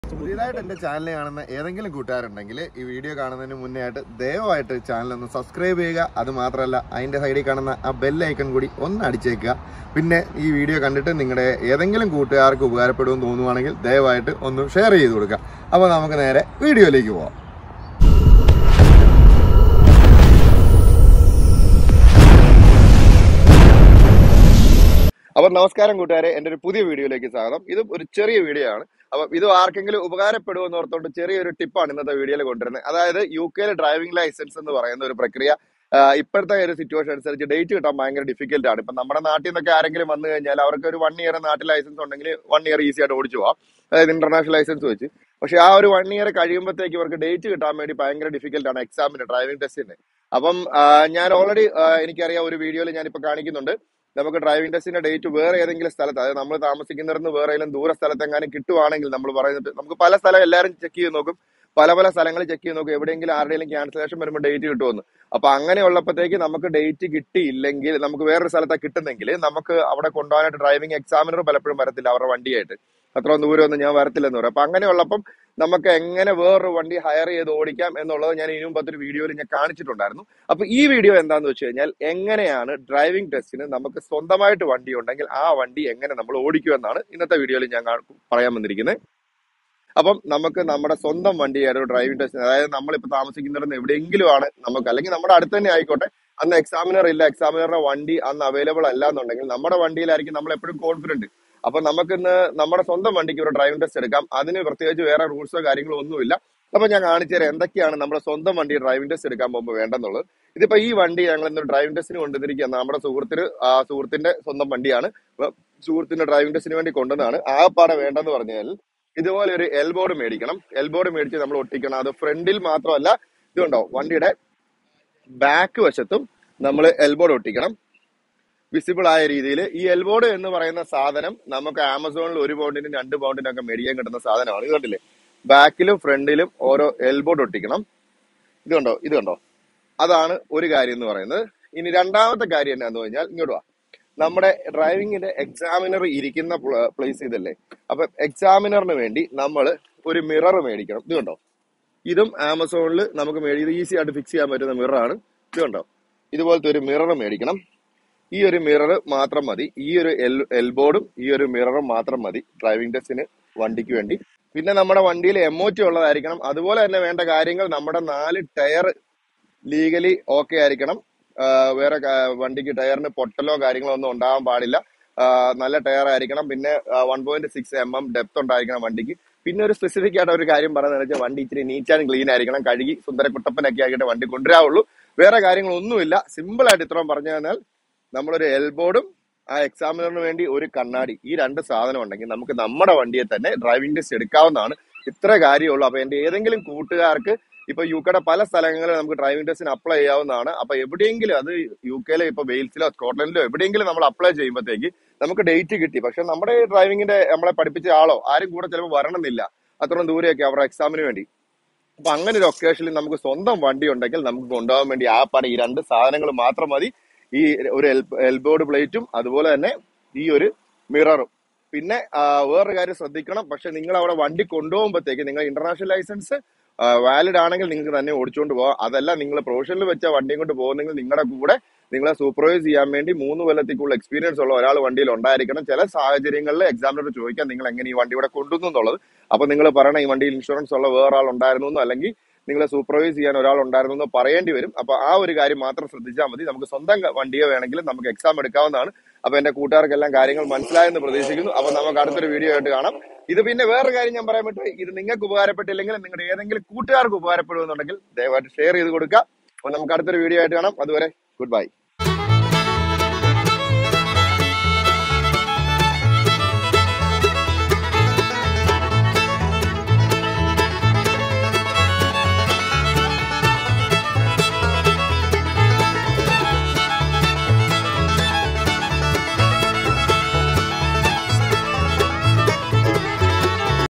പുതിയതായിട്ട് എന്റെ ചാനൽ കാണുന്ന ഏതെങ്കിലും കൂട്ടുകാരുണ്ടെങ്കിൽ ഈ വീഡിയോ കാണുന്നതിന് മുന്നേ ആയിട്ട് ദയവായിട്ട് ചാനൽ ഒന്ന് സബ്സ്ക്രൈബ് ചെയ്യുക അത് മാത്രമല്ല അതിന്റെ സൈഡിൽ കാണുന്ന ആ ബെൽ ഐക്കൺ കൂടി ഒന്ന് അടിച്ചേക്കുക പിന്നെ ഈ വീഡിയോ കണ്ടിട്ട് നിങ്ങളുടെ ഏതെങ്കിലും കൂട്ടുകാർക്ക് ഉപകാരപ്പെടുമെന്ന് തോന്നുവാണെങ്കിൽ ദയവായിട്ട് ഒന്ന് ഷെയർ ചെയ്ത് കൊടുക്കുക അപ്പോൾ നമുക്ക് നേരെ വീഡിയോയിലേക്ക് പോവാം അപ്പൊ നമസ്കാരം കൂട്ടുകാരെ എന്റെ ഒരു പുതിയ വീഡിയോയിലേക്ക് സ്വാഗതം ഇത് ഒരു ചെറിയ വീഡിയോ ആണ് അപ്പൊ ഇത് ആർക്കെങ്കിലും ഉപകാരപ്പെടുമെന്ന് ഓർത്തോണ്ട് ചെറിയൊരു ടിപ്പാണ് ഇന്നത്തെ വീഡിയോയിൽ കൊണ്ടുവരുന്നത് അതായത് യു കെയിലെ ഡ്രൈവിംഗ് ലൈസൻസ് എന്ന് പറയുന്ന ഒരു പ്രക്രിയ ആ, ഇപ്പോഴത്തെ ഒരു സിറ്റുവേഷൻ അനുസരിച്ച് ഡേറ്റ് കിട്ടാൻ ഭയങ്കര ഡിഫിക്കൽട്ട് ആണ് ഇപ്പൊ നമ്മുടെ നാട്ടിൽ നിന്നൊക്കെ ആരെങ്കിലും വന്നു കഴിഞ്ഞാൽ അവർക്ക് ഒരു വൺ ഇയർ നാട്ടിൽ ലൈസൻസ് ഉണ്ടെങ്കിൽ വൺ ഇയർ ഈസി ആയിട്ട് ഓടിച്ചു പോവാം അതായത് ഇന്റർനാഷണൽ ലൈസൻസ് വെച്ച് പക്ഷെ ആ ഒരു വൺ ഇയർ കഴിയുമ്പോഴത്തേക്ക് ഇവർക്ക് ഡേറ്റ് കിട്ടാൻ വേണ്ടി ഭയങ്കര ഡിഫിക്കൽട്ട് ആണ് എക്സാമിന് ഡ്രൈവിംഗ് ടെസ്റ്റിന് അപ്പം ആ, ഞാൻ ഓൾറെഡി എനിക്കറിയാം ഒരു വീഡിയോയിൽ ഞാനിപ്പോ കാണിക്കുന്നുണ്ട് നമുക്ക് ഡ്രൈവിംഗ് ടെസ്റ്റിന്റെ ഡേറ്റ് വേറെ ഏതെങ്കിലും സ്ഥലത്ത് അതായത് നമ്മൾ താമസിക്കുന്നിടത്ത് വേറെ ഏതെങ്കിലും ദൂര സ്ഥലത്തെങ്ങാനും കിട്ടുവാണെങ്കിൽ നമ്മൾ പറയുന്നത് നമുക്ക് പല സ്ഥലം എല്ലാവരും ചെക്ക് ചെയ്ത് നോക്കും പല പല സ്ഥലങ്ങൾ ചെക്ക് ചെയ്ത് നോക്കും എവിടെയെങ്കിലും ആരുടെയെങ്കിലും ക്യാൻസലേഷൻ വരുമ്പോൾ ഡേറ്റ് കിട്ടുമെന്ന് അപ്പൊ അങ്ങനെ ഉള്ളപ്പോഴത്തേക്ക് നമുക്ക് ഡേറ്റ് കിട്ടിയില്ലെങ്കിൽ നമുക്ക് വേറൊരു സ്ഥലത്താണ് കിട്ടുന്നെങ്കിൽ നമുക്ക് അവിടെ കൊണ്ടുപോകാനായിട്ട് ഡ്രൈവിംഗ് എക്സാമിനർ പലപ്പോഴും വരത്തില്ല അവരുടെ വണ്ടിയായിട്ട് അത്രയും ദൂരമൊന്നും ഞാൻ വരത്തില്ലെന്ന് പറയും അപ്പൊ അങ്ങനെയുള്ളപ്പം നമുക്ക് എങ്ങനെ വേറൊരു വണ്ടി ഹയർ ചെയ്ത് ഓടിക്കാം എന്നുള്ളത് ഞാൻ ഇനി മുമ്പത്തെ ഒരു വീഡിയോയിൽ ഞാൻ കാണിച്ചിട്ടുണ്ടായിരുന്നു അപ്പൊ ഈ വീഡിയോ എന്താന്ന് വെച്ച് കഴിഞ്ഞാൽ എങ്ങനെയാണ് ഡ്രൈവിംഗ് ടെസ്റ്റിന് നമുക്ക് സ്വന്തമായിട്ട് വണ്ടി ഉണ്ടെങ്കിൽ ആ വണ്ടി എങ്ങനെ നമ്മൾ ഓടിക്കും എന്നാണ് ഇന്നത്തെ വീഡിയോയിൽ ഞാൻ കാ- പറയാൻ വന്നിരിക്കുന്നത് അപ്പം നമുക്ക് നമ്മുടെ സ്വന്തം വണ്ടിയായിട്ട് ഡ്രൈവിംഗ് ടെസ്റ്റ് അതായത് നമ്മളിപ്പോ താമസിക്കുന്നിടത്ത് എവിടെയെങ്കിലും ആണ് നമുക്ക് അല്ലെങ്കിൽ നമ്മുടെ അടുത്ത് തന്നെ ആയിക്കോട്ടെ അന്ന് എക്സാമിനർ ഇല്ല എക്സാമിനറുടെ വണ്ടി അന്ന് അവൈലബിൾ അല്ല എന്നുണ്ടെങ്കിൽ നമ്മുടെ വണ്ടിയിലായിരിക്കും നമ്മൾ എപ്പോഴും കോൺഫിഡന്റ് അപ്പൊ നമുക്കിന്ന് നമ്മുടെ സ്വന്തം വണ്ടിക്ക് ഒരു ഡ്രൈവിംഗ് ടെസ്റ്റ് എടുക്കാം അതിന് പ്രത്യേകിച്ച് വേറെ റൂൾസോ കാര്യങ്ങളോ ഒന്നുമില്ല അപ്പൊ ഞാൻ കാണിച്ചു തരാം എന്തൊക്കെയാണ് നമ്മുടെ സ്വന്തം വണ്ടി ഡ്രൈവിംഗ് ടെസ്റ്റ് എടുക്കാൻ പോകുമ്പോൾ വേണ്ടെന്നുള്ളത് ഇതിപ്പോ ഈ വണ്ടി ഞങ്ങൾ ഇന്ന് ഡ്രൈവിംഗ് ടെസ്റ്റിന് കൊണ്ടുവന്നിരിക്കുകയാണ് നമ്മുടെ സുഹൃത്തിന് ആ സുഹൃത്തിന്റെ സ്വന്തം വണ്ടിയാണ് അപ്പൊ സുഹൃത്തിന്റെ ഡ്രൈവിംഗ് ടെസ്റ്റിന് വേണ്ടി കൊണ്ടുവന്നതാണ് ആകപ്പാടെ വേണ്ടെന്ന് പറഞ്ഞാൽ ഇതുപോലെ ഒരു എൽബോർഡ് മേടിക്കണം എൽബോർഡ് മേടിച്ച് നമ്മൾ ഒട്ടിക്കണം അത് ഫ്രണ്ടിൽ മാത്രമല്ല ഇതുണ്ടോ വണ്ടിയുടെ ബാക്ക് വശത്തും നമ്മൾ എൽബോർഡ് ഒട്ടിക്കണം വിസിബിൾ ആയ രീതിയിൽ ഈ എൽബോർഡ് എന്ന് പറയുന്ന സാധനം നമുക്ക് ആമസോണിൽ ഒരു പൗണ്ടിനും രണ്ട് പൗണ്ടിനും ഒക്കെ മേടിക്കാൻ കിട്ടുന്ന സാധനമാണ് ഇത് കണ്ടില്ലേ ബാക്കിലും ഫ്രണ്ടിലും ഓരോ എൽബോർഡ് ഒട്ടിക്കണം ഇത് കണ്ടോ ഇത് കണ്ടോ അതാണ് ഒരു കാര്യം എന്ന് പറയുന്നത് ഇനി രണ്ടാമത്തെ കാര്യം എന്നാന്ന് കഴിഞ്ഞാൽ ഇങ്ങോട്ട് വാ നമ്മുടെ ഡ്രൈവിംഗിന്റെ എക്സാമിനർ ഇരിക്കുന്ന പ്ലേസ് ഇതല്ലേ അപ്പൊ എക്സാമിനറിന് വേണ്ടി നമ്മൾ ഒരു മിറർ മേടിക്കണം ഇത് കണ്ടോ ഇതും ആമസോണിൽ നമുക്ക് മേടി ഇത് ഈസി ആയിട്ട് ഫിക്സ് ചെയ്യാൻ പറ്റുന്ന മിററാണ് ഇത് കണ്ടോ ഇതുപോലത്തെ ഒരു മിറർ മേടിക്കണം ഈ ഒരു മിറർ മാത്രം മതി ഈ ഒരു എൽ എൽബോർഡും ഈ ഒരു മിററും മാത്രം മതി ഡ്രൈവിംഗ് ടെസ്റ്റിന് വണ്ടിക്ക് വേണ്ടി പിന്നെ നമ്മുടെ വണ്ടിയിൽ എമോറ്റി ഉള്ളതായിരിക്കണം അതുപോലെ തന്നെ വേണ്ട കാര്യങ്ങൾ നമ്മുടെ നാല് ടയർ ലീഗലി ഓക്കെ ആയിരിക്കണം ആ, വേറെ കാ- വണ്ടിക്ക് ടയറിന് പൊട്ടലോ കാര്യങ്ങളോ ഒന്നും ഉണ്ടാവാൻ പാടില്ല ആ, നല്ല ടയർ ആയിരിക്കണം പിന്നെ one point six M M depth ഉണ്ടായിരിക്കണം വണ്ടിക്ക് പിന്നെ ഒരു സ്പെസിഫിക് ആയിട്ട് ഒരു കാര്യം പറയുന്നത് വെച്ചാൽ വണ്ടി ഇച്ചിരി നീറ്റ് ആൻഡ് ക്ലീൻ ആയിരിക്കണം കഴുകി സുന്ദര കുട്ടപ്പനൊക്കെ ആക്കിയിട്ട് വണ്ടി കൊണ്ടുവരാവുള്ളൂ വേറെ കാര്യങ്ങളൊന്നുമില്ല സിമ്പിൾ ആയിട്ട് ഇത്രയും പറഞ്ഞു തന്നാൽ നമ്മളൊരു എൽബോർഡും ആ എക്സാമിനറിന് വേണ്ടി ഒരു കണ്ണാടി ഈ രണ്ട് സാധനം ഉണ്ടെങ്കിൽ നമുക്ക് നമ്മുടെ വണ്ടിയെ തന്നെ ഡ്രൈവിംഗ് ടെസ്റ്റ് എടുക്കാവുന്നതാണ് ഇത്ര കാര്യമുള്ളൂ അപ്പൊ എന്റെ ഏതെങ്കിലും കൂട്ടുകാർക്ക് ഇപ്പൊ യു കെയുടെ പല സ്ഥലങ്ങളിൽ നമുക്ക് ഡ്രൈവിംഗ് ടെസ്റ്റിന് അപ്ലൈ ചെയ്യാവുന്നതാണ് അപ്പൊ എവിടെയെങ്കിലും അത് യു കെയിലെ ഇപ്പൊ വെയിൽസിലോ സ്കോട്ട്ലൻഡിലോ എവിടെയെങ്കിലും നമ്മൾ അപ്ലൈ ചെയ്യുമ്പോഴത്തേക്ക് നമുക്ക് ഡേറ്റ് കിട്ടി പക്ഷെ നമ്മുടെ ഡ്രൈവിംഗിന്റെ നമ്മളെ പഠിപ്പിച്ച ആളോ ആരും കൂടെ ചിലപ്പോൾ വരണമെന്നില്ല അത്രയും ദൂരെയൊക്കെ അവരുടെ എക്സാമിന് വേണ്ടി അപ്പൊ അങ്ങനെ ഒരു ഒക്കേഷനിൽ നമുക്ക് സ്വന്തം വണ്ടി ഉണ്ടെങ്കിൽ നമുക്ക് കൊണ്ടുപോകാൻ വേണ്ടി ആ പട ഈ രണ്ട് സാധനങ്ങൾ മാത്രം മതി ഈ ഒരു എൽബോർഡ് പ്ലേറ്റും അതുപോലെ തന്നെ ഈ ഒരു മിററും പിന്നെ ആ, വേറൊരു കാര്യം ശ്രദ്ധിക്കണം പക്ഷെ നിങ്ങൾ അവിടെ വണ്ടി കൊണ്ടുപോകുമ്പോഴത്തേക്ക് നിങ്ങൾ ഇന്റർനാഷണൽ ലൈസൻസ് വാലിഡ് ആണെങ്കിൽ നിങ്ങൾക്ക് തന്നെ ഓടിച്ചുകൊണ്ട് പോകാം അതല്ല നിങ്ങൾ പ്രൊഫഷനിൽ വെച്ച വണ്ടിയും കൊണ്ട് പോകുന്നെങ്കിൽ നിങ്ങളുടെ കൂടെ നിങ്ങളെ സൂപ്പർവൈസ് ചെയ്യാൻ വേണ്ടി മൂന്ന് കൊല്ലത്തേക്കുള്ള എക്സ്പീരിയൻസ് ഉള്ള ഒരാൾ വണ്ടിയിൽ ഉണ്ടായിരിക്കണം ചില സാഹചര്യങ്ങളിൽ എക്സാമിനർ ചോദിക്കാൻ നിങ്ങൾ എങ്ങനെ ഈ വണ്ടി ഇവിടെ കൊണ്ടുവന്നു എന്നുള്ളത് അപ്പൊ നിങ്ങൾ പറയണം ഈ വണ്ടിയിൽ ഇൻഷുറൻസ് ഉള്ള വേറെ ആൾ ഉണ്ടായിരുന്നു എന്നോ അല്ലെങ്കിൽ നിങ്ങളെ സൂപ്പർവൈസ് ചെയ്യാൻ ഒരാൾ ഉണ്ടായിരുന്നു എന്ന് പറയേണ്ടി വരും അപ്പൊ ആ ഒരു കാര്യം മാത്രം ശ്രദ്ധിച്ചാൽ മതി നമുക്ക് സ്വന്തം ക- വണ്ടിയോ വേണമെങ്കിലും നമുക്ക് എക്സാം എടുക്കാവുന്നതാണ് അപ്പൊ എന്റെ കൂട്ടുകാർക്കെല്ലാം കാര്യങ്ങൾ മനസ്സിലായെന്ന് പ്രതീക്ഷിക്കുന്നു അപ്പൊ നമുക്ക് അടുത്തൊരു വീഡിയോ ആയിട്ട് കാണാം ഇത് പിന്നെ വേറൊരു കാര്യം ഞാൻ പറയാൻ പറ്റും ഇത് നിങ്ങൾക്ക് ഉപകാരപ്പെട്ടില്ലെങ്കിൽ നിങ്ങളുടെ ഏതെങ്കിലും കൂട്ടുകാർക്ക് ഉപകാരപ്പെടുമെന്നുണ്ടെങ്കിൽ ദയവായിട്ട് ഷെയർ ചെയ്ത് കൊടുക്കുക അപ്പൊ നമുക്ക് അടുത്തൊരു വീഡിയോ ആയിട്ട് കാണാം അതുവരെ ഗുഡ് ബൈ